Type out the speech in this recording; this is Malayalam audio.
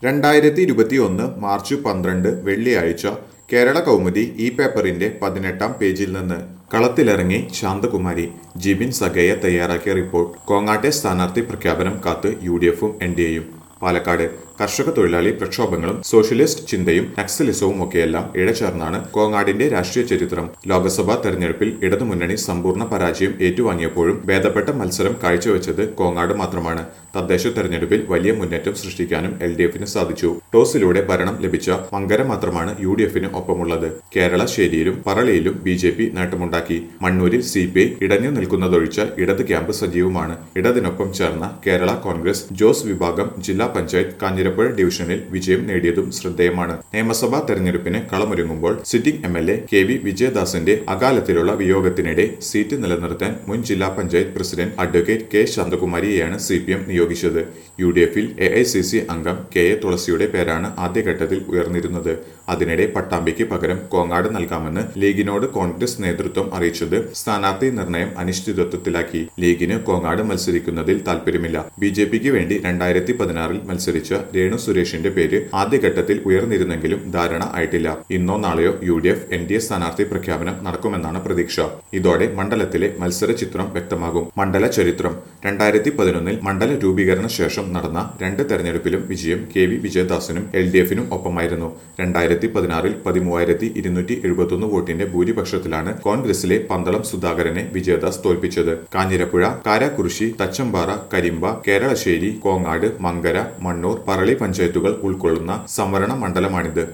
രണ്ടായിരത്തി ഇരുപത്തി ഒന്ന് മാർച്ച് പന്ത്രണ്ട് വെള്ളിയാഴ്ച കേരള കൗമുദി ഈ പേപ്പറിന്റെ പതിനെട്ടാം പേജിൽ നിന്ന് കളത്തിലിറങ്ങി ശാന്തകുമാരി ജിബിൻ സഗയ തയ്യാറാക്കിയ റിപ്പോർട്ട് കോങ്ങാട്ടെ സ്ഥാനാർത്ഥി പ്രഖ്യാപനം കാത്ത് യു ഡി എഫും എൻ ഡി എയും പാലക്കാട് കർഷക തൊഴിലാളി പ്രക്ഷോഭങ്ങളും സോഷ്യലിസ്റ്റ് ചിന്തയും നക്സലിസവും ഒക്കെയെല്ലാം ഇഴചേർന്നാണ് കോങ്ങാടിന്റെ രാഷ്ട്രീയ ചരിത്രം ലോക്സഭാ തെരഞ്ഞെടുപ്പിൽ ഇടതുമുന്നണി സമ്പൂർണ്ണ പരാജയം ഏറ്റുവാങ്ങിയപ്പോഴും ഭേദപ്പെട്ട മത്സരം കാഴ്ചവെച്ചത് കോങ്ങാട് മാത്രമാണ് തദ്ദേശ തെരഞ്ഞെടുപ്പിൽ വലിയ മുന്നേറ്റം സൃഷ്ടിക്കാനും എൽ ഡി എഫിന് സാധിച്ചു ടോസിലൂടെ ഭരണം ലഭിച്ച മങ്കര മാത്രമാണ് യു ഡി എഫിന് ഒപ്പമുള്ളത് കേരള ശേരിയിലും പറളിയിലും ബി ജെ പി നേട്ടമുണ്ടാക്കി മണ്ണൂരിൽ സി പി ഐ ഇടഞ്ഞു നിൽക്കുന്നതൊഴിച്ച് ഇടത് ക്യാമ്പ് സജീവമാണ് ഇടതിനൊപ്പം ചേർന്ന കേരള കോൺഗ്രസ് ജോസ് വിഭാഗം ജില്ലാ പഞ്ചായത്ത് കാഞ്ഞിരപ്പുഴ ഡിവിഷനിൽ വിജയം നേടിയതും ശ്രദ്ധേയമാണ് നിയമസഭാ തെരഞ്ഞെടുപ്പിന് കളമൊരുങ്ങുമ്പോൾ sitting M L A K V വിജയദാസിന്റെ അകാലത്തിലുള്ള വിയോഗത്തിനിടെ സീറ്റ് നിലനിർത്താൻ മുൻ ജില്ലാ പഞ്ചായത്ത് പ്രസിഡന്റ് അഡ്വക്കേറ്റ് കെ ശാന്തകുമാരിയെയാണ് സി പി എം നിയോഗിച്ചത് യു ഡി എഫിൽ എ ഐ സി സി അംഗം കെ എ തുളസിയുടെ പേരാണ് ആദ്യഘട്ടത്തിൽ ഉയർന്നിരുന്നത് അതിനിടെ പട്ടാമ്പിക്ക് പകരം കോങ്ങാട് നൽകാമെന്ന് ലീഗിനോട് കോൺഗ്രസ് നേതൃത്വം അറിയിച്ചത് സ്ഥാനാർത്ഥി നിർണയം അനിശ്ചിതത്വത്തിലാക്കി ലീഗിന് കോങ്ങാട് മത്സരിക്കുന്നതിൽ താൽപര്യമില്ല ബി ജെ പിക്ക് വേണ്ടി രണ്ടായിരത്തി പതിനാറിൽ മത്സരിച്ച രേണു സുരേഷിന്റെ പേര് ആദ്യഘട്ടത്തിൽ ഉയർന്നിരുന്നെങ്കിലും ധാരണ ആയിട്ടില്ല ഇന്നോ നാളെയോ U D F N D A സ്ഥാനാർത്ഥി പ്രഖ്യാപനം നടക്കുമെന്നാണ് പ്രതീക്ഷ ഇതോടെ മണ്ഡലത്തിലെ മത്സര ചിത്രം വ്യക്തമാകും മണ്ഡല ചരിത്രം രണ്ടായിരത്തി പതിനൊന്നിൽ മണ്ഡല രൂപീകരണ ശേഷം നടന്ന രണ്ട് തെരഞ്ഞെടുപ്പിലും വിജയം കെ വി വിജയദാസിനും എൽ ഡി എഫിനും ഒപ്പമായിരുന്നു രണ്ടായിരത്തി പതിനാറിൽ പതിമൂവായിരത്തി ഇരുന്നൂറ്റി എഴുപത്തൊന്ന് വോട്ടിന്റെ ഭൂരിപക്ഷത്തിലാണ് കോൺഗ്രസിലെ പന്തളം സുധാകരനെ വിജയദാസ് തോൽപ്പിച്ചത് കാഞ്ഞിരപ്പുഴ കാരാക്കുറിശി തച്ചമ്പാറ കരിമ്പ കേരളശ്ശേരി കോങ്ങാട് മങ്കര മണ്ണൂർ പറളി പഞ്ചായത്തുകൾ ഉൾക്കൊള്ളുന്ന സംവരണ മണ്ഡലമാണിത്